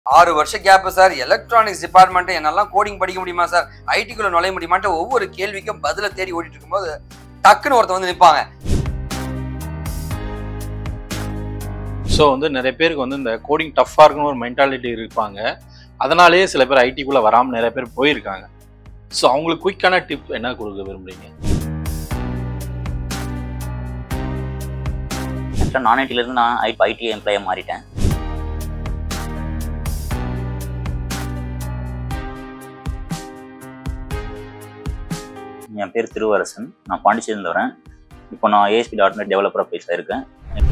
ஆறு வருஷ gap sir electronics department என்னெல்லாம் கோடிங் படிக்க முடியுமா சார் ஐடிக்குள்ள நுழைய முடியுமான்ட்டு ஒவ்வொரு கேள்விக்கும் பதில தேடி ஓடிட்டு இருக்கும்போது டக்குன்னு ஒருத்தன் வந்து நிற்பாங்க ஸோ வந்து நிறைய பேருக்கு வந்து இந்த கோடிங் டஃப்பாக இருக்குன்னு ஒரு மென்டாலிட்டி இருப்பாங்க அதனாலேயே சில பேர் ஐடிக்குள்ளே வராமல் நிறைய பேர் போயிருக்காங்க ஸோ அவங்களுக்கு குயிக்கான டிப் என்ன கொடுக்க விரும்புறீங்க ஆக்சுவலாக நான் ஐடிலேருந்து நான் ஐ ஐடி எம்ப்ளாயாக மாறிட்டேன் என் பேர் திருவரசன் நான் பாண்டிச்சேரியில் வரேன் இப்போ நான் ஏஎஸ்பி டாட் நெட் டெவலப்பராக பேச இருக்கேன்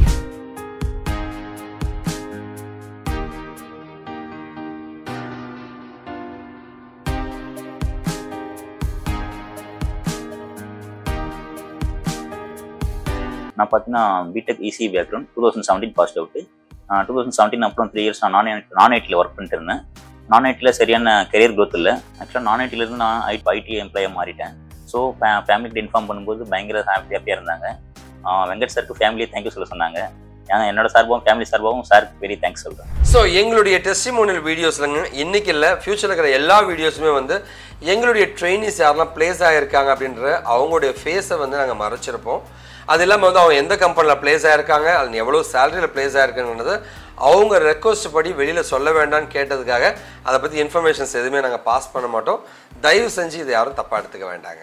நான் பார்த்தீங்கன்னா B Tech EC background two thousand seventeen passed out two thousand seventeen அப்புறம் த்ரீ இயர்ஸ் நான் நான் நான் ஐடியில் ஒர்க் பண்ணிட்டு இருந்தேன் நான் ஐடியில் சரியான கெரியர் growth இல்லை ஆக்சுவலாக நான் ஐடிலேருந்து நான் ஐ ஐடி எம்ப்ளாயாக மாறிட்டேன் ஸோ ஃபேமிலிக்கு இன்ஃபார்ம் பண்ணும்போது பயங்கர ஹாப்பி ஹாப்பியாக இருந்தாங்க ஆஹ் வெங்கட் சாருக்கு ஃபேமிலியை தேங்க்யூ சொல்ல சொன்னாங்க ஏன்னா என்னோட சார்பாகவும் ஃபேமிலி சார்பாகவும் சாருக்கு பெரிய தேங்க்ஸ் சொல்கிறேன் ஸோ எங்களுடைய டெஸ்டிமோனியல் வீடியோஸ்லங்க இன்னைக்கு இல்லை ஃபியூச்சரில் இருக்கிற எல்லா வீடியோஸுமே வந்து எங்களுடைய ட்ரெயினிஸ் யாரெல்லாம் பிளேஸ் ஆகிருக்காங்க அப்படின்ற அவங்களுடைய ஃபேஸை வந்து நாங்கள் மறைச்சிருப்போம் அது இல்லாமல் வந்து அவங்க எந்த கம்பெனியில் பிளேஸ் ஆகிருக்காங்க அது எவ்வளோ சேலரியில் பிளேஸ் ஆகிருக்குன்றது அவங்க ரெக்வஸ்ட் படி வெளியில் சொல்ல வேண்டாம்னு கேட்டதுக்காக அதை பற்றி இன்ஃபர்மேஷன்ஸ் எதுவுமே நாங்கள் பாஸ் பண்ண மாட்டோம் தயவு செஞ்சு இதை யாரும் தப்பாக எடுத்துக்க வேண்டாங்க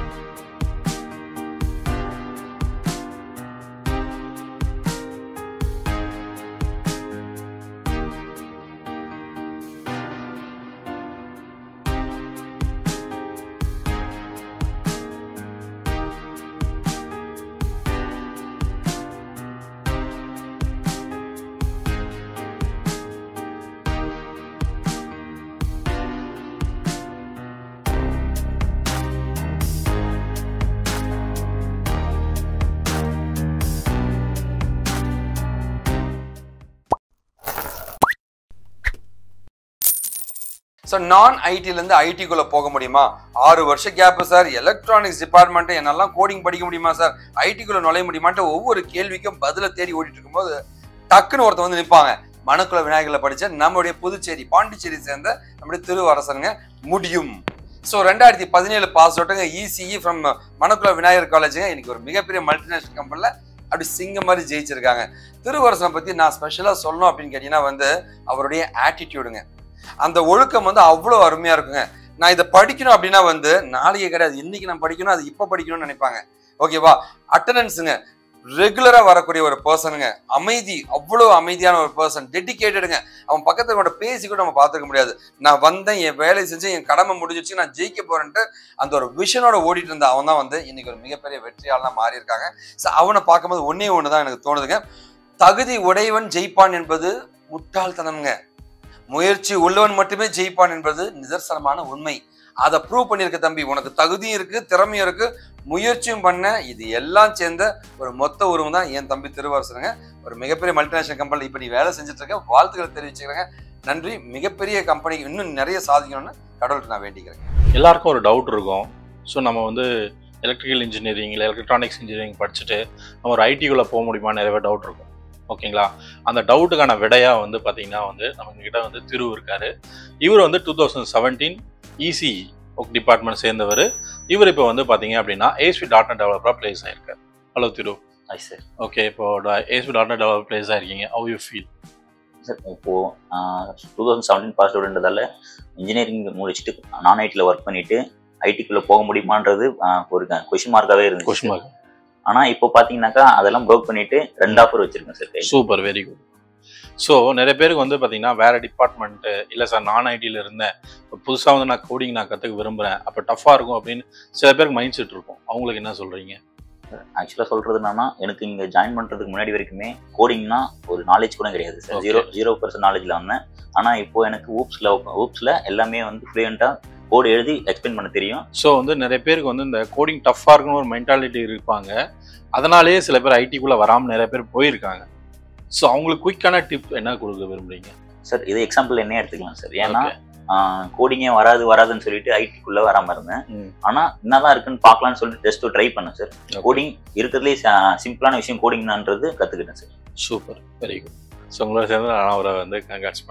ஸோ நான் ஐடிலேருந்து ஐடிக்குள்ளே போக முடியுமா ஆறு வருஷ கேப்பு சார் எலக்ட்ரானிக்ஸ் டிபார்ட்மெண்ட் என்னெல்லாம் கோடிங் படிக்க முடியுமா சார் ஐடிக்குள்ளே நுழைய முடியுமான்ட்டு ஒவ்வொரு கேள்விக்கும் பதில தேடி ஓடிட்டு இருக்கும்போது டக்குன்னு ஒருத்தன் வந்து நிற்பாங்க மணக்குல விநாயகரில் படித்த நம்முடைய புதுச்சேரி பாண்டிச்சேரி சேர்ந்த நம்முடைய திருவரசனுங்க முடியும் ஸோ ரெண்டாயிரத்தி பதினேழு பாஸ் அவுட்டுங்க இசிஇ ஃப்ரம் மணக்குல விநாயகர் காலேஜுங்க இன்னைக்கு ஒரு மிகப்பெரிய மல்டிநேஷனல் கம்பெனியில் அப்படி சிங்கம் மாதிரி ஜெயிச்சிருக்காங்க திருவரசனை பற்றி நான் ஸ்பெஷலாக சொல்லணும் அப்படின்னு கேட்டிங்கன்னா வந்து அவருடைய ஆட்டிடியூடுங்க அந்த ஒழுக்கம் வந்து அவ்வளோ அருமையாக இருக்குங்க நான் இதை படிக்கணும் அப்படின்னா வந்து நாளைக்கு கிடையாது இன்னைக்கு நான் படிக்கணும் அது இப்போ படிக்கணும்னு நினைப்பாங்க ஓகேவா அட்டண்டன்ஸுங்க ரெகுலராக வரக்கூடிய ஒரு பர்சனுங்க அமைதி அவ்வளோ அமைதியான ஒரு பர்சன் டெடிக்கேட்டடுங்க அவன் பக்கத்துல கூட பேசி கூட நம்ம பார்த்துக்க முடியாது நான் வந்தேன் என் வேலையை செஞ்சு என் கடமை முடிஞ்சிச்சு நான் ஜெயிக்க போறேன்ட்டு அந்த ஒரு விஷனோட ஓடிட்டு இருந்த அவன் தான் வந்து இன்னைக்கு ஒரு மிகப்பெரிய வெற்றியாளனா மாறி இருக்காங்க ஸோ அவனை பார்க்கும்போது ஒன்னே ஒன்று தான் எனக்கு தோணுதுங்க தகுதி உடையவன் ஜெயிப்பான் என்பது முட்டாள்தனம்ங்க முயற்சி உள்ளவன் மட்டுமே ஜெயிப்பான் என்பது நிதர்சனமான உண்மை அதை ப்ரூவ் பண்ணியிருக்க தம்பி உனக்கு தகுதியும் இருக்கு திறமையும் இருக்கு முயற்சியும் பண்ண இது எல்லாம் சேர்ந்த ஒரு மொத்த உருவம் தான் என் தம்பி திருவரசனுங்க ஒரு மிகப்பெரிய மல்டிநேஷனல் கம்பெனியில் இப்போ நீ வேலை செஞ்சுட்டு இருக்க வாழ்த்துக்களை தெரிவிச்சுக்கிறேங்க நன்றி மிகப்பெரிய கம்பெனி இன்னும் நிறைய சாதிக்கணும்னு கடவுள்கிட்ட நான் வேண்டிக்கிறேன் எல்லாருக்கும் ஒரு டவுட் இருக்கும் ஸோ நம்ம வந்து எலக்ட்ரிக்கல் இன்ஜினியரிங் இல்லை எலக்ட்ரானிக்ஸ் இன்ஜினியரிங் படிச்சுட்டு நம்ம ஒரு ஐடிக்குள்ளே போக முடியுமா நிறைய பேர் டவுட் இருக்கும் ஓகேங்களா அந்த டவுட்டுக்கான விடையா வந்து பார்த்தீங்கன்னா வந்து நம்ம கிட்ட வந்து திரு இருக்காரு இவர் வந்து two thousand seventeen EC department சேர்ந்தவர் இவர் இப்போ வந்து பார்த்தீங்க அப்படின்னா ஏஸ்பி டாட் நெட் டெவலப்பராக பிளேஸ் ஆயிருக்காரு ஹலோ திரு ஐ சார் ஓகே இப்போ ASP dot net developer place ஆயிருக்கீங்க ஹவ் யூ ஃபீல் சார் இப்போது டூ தௌசண்ட் செவன்டீன் பாஸ் அவுட்ன்றதால இன்ஜினியரிங் முடிச்சுட்டு நான் ஐடியில் ஒர்க் பண்ணிட்டு ஐடிக்குள்ளே போக முடியுமான்றது ஆஹ், ஒரு கொஷின் மார்க்காகவே இருந்துச்சு கொஸ்டின் மார்க் ஆனால் இப்போ பார்த்தீங்கன்னாக்கா அதெல்லாம் ப்ரோக் பண்ணிட்டு ரெண்டு ஆஃபர் வச்சிருக்கேன் சார் கையில். சூப்பர் வெரி குட் ஸோ நிறைய பேருக்கு வந்து பார்த்தீங்கன்னா வேற டிபார்ட்மெண்ட்டு இல்லை சார் நான் ஐடியில் இருந்தேன் புதுசாக வந்து நான் கோடிங் நான் கற்றுக்க விரும்புகிறேன் அப்போ டஃப்பாக இருக்கும் அப்படின்னு சில பேருக்கு மைண்ட் செட் இருக்கும் அவங்களுக்கு என்ன சொல்கிறீங்க ஆக்சுவலாக சொல்கிறது என்னன்னா எனக்கு இங்கே ஜாயின் பண்ணுறதுக்கு முன்னாடி வரைக்குமே கோடிங்னா ஒரு நாலேஜ் கூட கிடையாது sir Okay. Zero zero percent நாலேஜில் வந்தேன் ஆனால் இப்போ எனக்கு ஊப்ஸில் ஊப்ஸில் எல்லாமே வந்து ஃப்ளூயண்ட்டாக கோடு எழுதி எக்ஸ்பிளைன் பண்ண தெரியும் ஸோ வந்து நிறைய பேருக்கு வந்து இந்த கோடிங் டஃப்பாக இருக்குன்னு ஒரு மென்டாலிட்டி இருப்பாங்க அதனாலேயே சில பேர் ஐடிக்குள்ளே வராமல் நிறைய பேர் போயிருக்காங்க ஸோ அவங்களுக்கு குயிக்கான டிப் என்ன கொடுக்க விரும்புறீங்க சார் இது எக்ஸாம்பிள் என்ன எடுத்துக்கலாம் சார் ஏன்னா Okay. கோடிங்கே வராது வராதுன்னு சொல்லிட்டு ஐடிக்குள்ளே வராமல் இருந்தேன் ம். ஆனால் என்னதான் இருக்குன்னு பார்க்கலாம்னு சொல்லிட்டு ஜஸ்ட் ட்ரை பண்ணேன் சார் Okay. கோடிங் இருக்கிறதுலே சிம்பிளான விஷயம் கோடிங்னான்றது கற்றுக்கிட்டேன் sir super very good so உங்களோட சேர்ந்து நான் அவரை வந்து கங்காட்ஸ் பண்ணுறேன்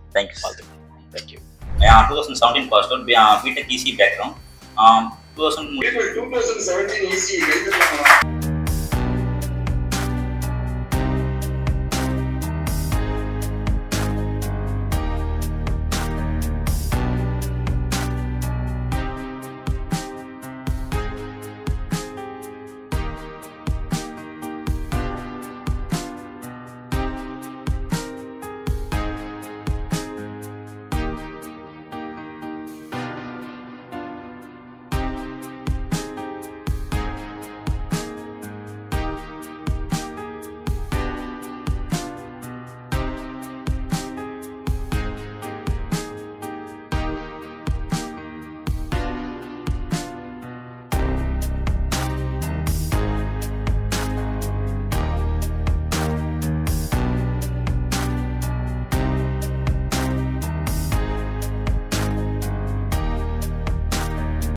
தேங்க்யூ வாழ்த்துக்கள் thank you two thousand seventeen pass out B Tech EC background two thousand two thousand seventeen easy